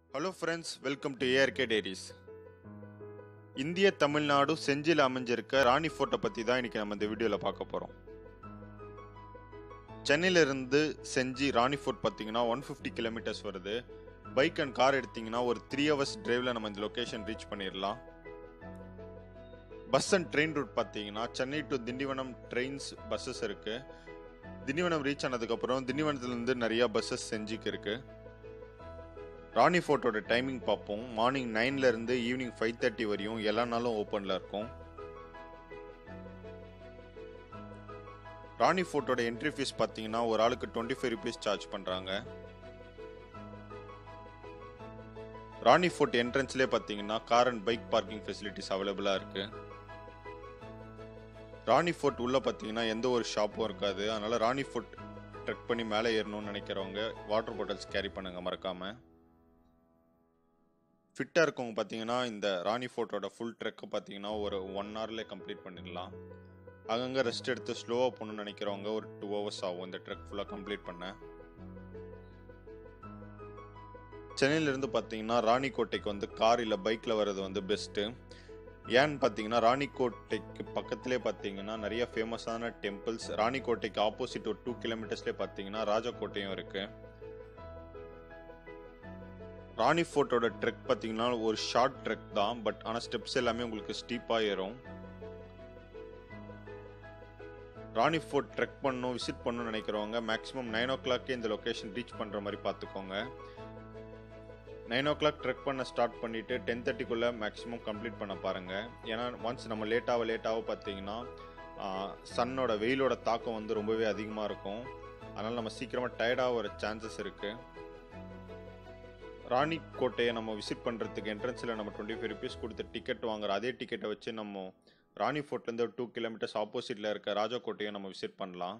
hello friends welcome to ARK diaries இந்திய தமிழ்நாடு செஞ்சியில் அமைஞ்சிருக்க ராணி ஃபோர்ட்டை பற்றி தான் இன்னைக்கு நம்ம இந்த வீடியோவில் பார்க்க போகிறோம் சென்னையிலிருந்து செஞ்சி ராணி ஃபோர்ட் பார்த்தீங்கன்னா ஒன் ஃபிஃப்டி கிலோமீட்டர்ஸ் வருது பைக் அண்ட் கார் எடுத்தீங்கன்னா ஒரு த்ரீ ஹவர்ஸ் டிரைவில் நம்ம இந்த லொக்கேஷன் ரீச் பண்ணிடலாம் பஸ் அண்ட் ட்ரெயின் ரூட் பார்த்தீங்கன்னா Chennai to Tindivanam trains buses இருக்குது திண்டிவனம் ரீச் ஆனதுக்கப்புறம் திண்டிவனத்துலேருந்து நிறையா பஸ்ஸஸ் செஞ்சிக்கு இருக்குது ராணி ஃபோர்ட்டோட டைமிங் பார்ப்போம் மார்னிங் நைன்ல இருந்து ஈவினிங் ஃபைவ் தேர்ட்டி வரையும் எல்லா நாளும் ஓப்பன்ல இருக்கும் ராணி ஃபோர்ட்டோட என்ட்ரி ஃபீஸ் பார்த்தீங்கன்னா ஒரு ஆளுக்கு டுவெண்ட்டி ஃபைவ் ருபீஸ் சார்ஜ் பண்ணுறாங்க ராணி ஃபோர்ட் என்ட்ரன்ஸ்லேயே பார்த்தீங்கன்னா car and bike parking facilities அவைலபிளாக இருக்கு ராணி ஃபோர்ட் உள்ள பார்த்தீங்கன்னா எந்த ஒரு ஷாப்பும் இருக்காது அதனால ராணி ஃபோர்ட் ட்ரெக் பண்ணி மேலே ஏறணும்னு நினைக்கிறவங்க வாட்டர் பாட்டில்ஸ் கேரி பண்ணுங்க மறக்காம ஃபிட்டாக இருக்கவங்க பார்த்தீங்கன்னா இந்த ராணி ஃபோர்ட்டோட ஃபுல் ட்ரெக்கை பார்த்தீங்கன்னா ஒரு ஒன் ஹவர்லேயே கம்ப்ளீட் பண்ணிடலாம் அங்கங்கே ரெஸ்ட் எடுத்து ஸ்லோவாக போகணும்னு நினைக்கிறவங்க ஒரு டூ ஹவர்ஸ் ஆகும் இந்த ட்ரெக் ஃபுல்லாக கம்ப்ளீட் பண்ண சென்னையிலேருந்து பார்த்தீங்கன்னா ராணிக்கோட்டைக்கு வந்து கார் இல்லை பைக்கில் வர்றது வந்து பெஸ்ட்டு ஏன்னு பார்த்தீங்கன்னா ராணிக்கோட்டைக்கு பக்கத்துலேயே பார்த்தீங்கன்னா நிறைய ஃபேமஸான டெம்பிள்ஸ் ராணிக்கோட்டைக்கு ஆப்போசிட் ஒரு டூ கிலோமீட்டர்ஸ்லேயே பார்த்தீங்கன்னா ராஜாக்கோட்டையும் இருக்குது ராணி ஃபோர்ட்டோட ட்ரெக் பார்த்தீங்கன்னா ஒரு ஷார்ட் ட்ரெக் தான் பட் ஆனால் ஸ்டெப்ஸ் எல்லாமே உங்களுக்கு ஸ்டீப்பாக ஏறும் ராணி ஃபோர்ட் ட்ரெக் பண்ணணும் விசிட் பண்ணணும்னு நினைக்கிறவங்க மேக்ஸிமம் நைன் ஓ கிளாக்கே இந்த லொக்கேஷன் ரீச் பண்ணுற மாதிரி பார்த்துக்கோங்க நைன் ஓ கிளாக் ட்ரெக் பண்ண ஸ்டார்ட் பண்ணிவிட்டு டென் தேர்ட்டிக்குள்ளே மேக்ஸிமம் கம்ப்ளீட் பண்ண பாருங்கள் ஏன்னா ஒன்ஸ் நம்ம லேட்டாக லேட்டாக பார்த்தீங்கன்னா சன்னோட வெயிலோட தாக்கம் வந்து ரொம்பவே அதிகமாக இருக்கும் அதனால் நம்ம சீக்கிரமாக டயர்டாக வர சான்சஸ் இருக்குது ராணி கோட்டையை நம்ம விசிட் பண்ணுறதுக்கு என்ட்ரன்ஸில் நம்ம டுவெண்ட்டி ஃபைவ் ருபீஸ் கொடுத்து டிக்கெட் வாங்குற அதே டிக்கெட்டை வச்சு நம்ம ராணி ஃபோர்ட்லேருந்து ஒரு டூ கிலோமீட்டர்ஸ் ஆப்போசிட்டில் இருக்க ராஜா கோட்டையை நம்ம விசிட் பண்ணலாம்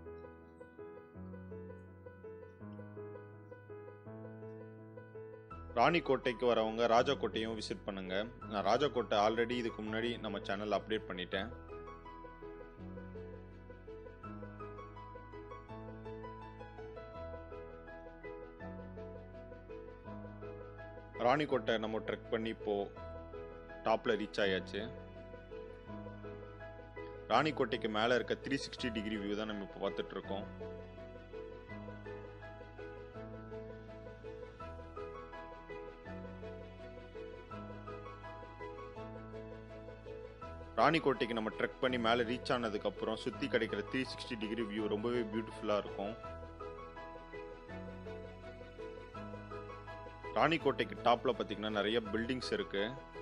ராணி கோட்டைக்கு வரவங்க ராஜா கோட்டையும் விசிட் பண்ணுங்க நான் ராஜா கோட்டை ஆல்ரெடி இதுக்கு முன்னாடி நம்ம சேனல் அப்டேட் பண்ணிட்டேன் ராணிக்கோட்டை நம்ம ட்ரெக் பண்ணி இப்போ டாப்ல ரீச் ஆயாச்சு ராணிக்கோட்டைக்கு மேலே இருக்க த்ரீ சிக்ஸ்டி டிகிரி வியூ தான் நம்ம இப்போ பார்த்துட்டு இருக்கோம் ராணிக்கோட்டைக்கு நம்ம ட்ரெக் பண்ணி மேலே ரீச் ஆனதுக்கப்புறம் சுற்றி கிடைக்கிற த்ரீ சிக்ஸ்டி டிகிரி வியூ ரொம்பவே பியூட்டிஃபுல்லாக இருக்கும் ராணிக்கோட்டைக்கு டாப்ல பார்த்தீங்கன்னா நிறைய பில்டிங்ஸ் இருக்கு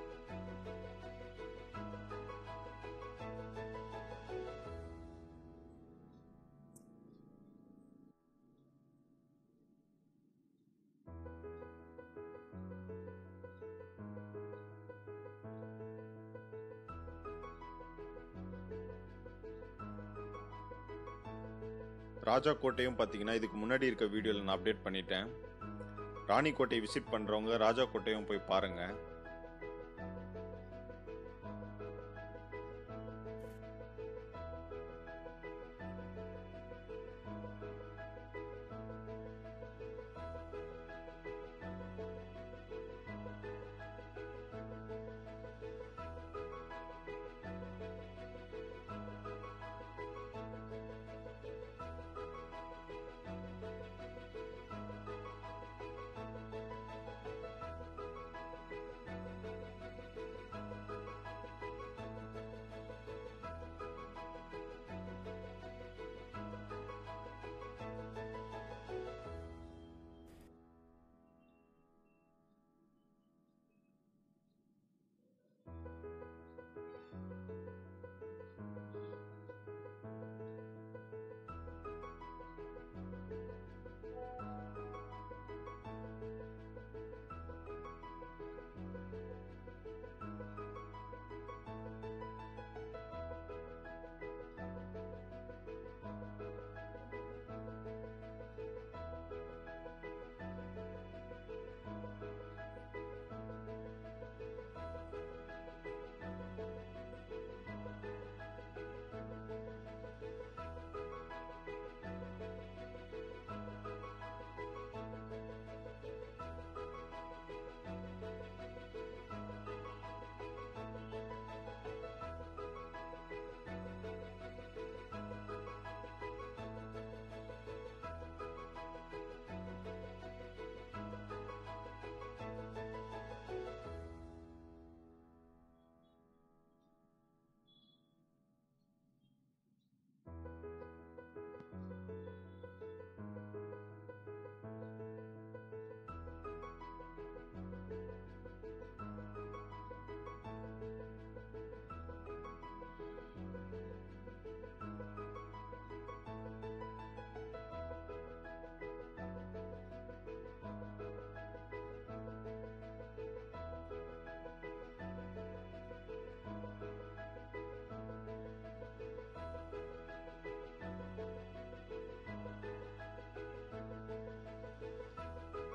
ராஜா கோட்டையும் பார்த்தீங்கன்னா இதுக்கு முன்னாடி இருக்க வீடியோவில் நான் அப்டேட் பண்ணிட்டேன் ராணிக்கோட்டை விசிட் பண்றவங்க ராஜா கோட்டையும் போய் பாருங்க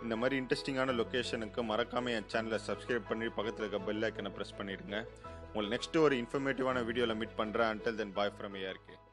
இந்த மாதிரி இன்ட்ரெஸ்டிங்கான லொக்கேஷனுக்கு மறக்காமல் என் சேனலை சப்ஸ்கிரைப் பண்ணி பக்கத்தில் இருக்க பெல் ஐக்கனை ப்ரெஸ் பண்ணிடுங்க உங்களை நெக்ஸ்ட் ஒரு இன்ஃபர்மேட்டிவான வீடியோவில் மீட் பண்ணுறேன் until then bye from ARK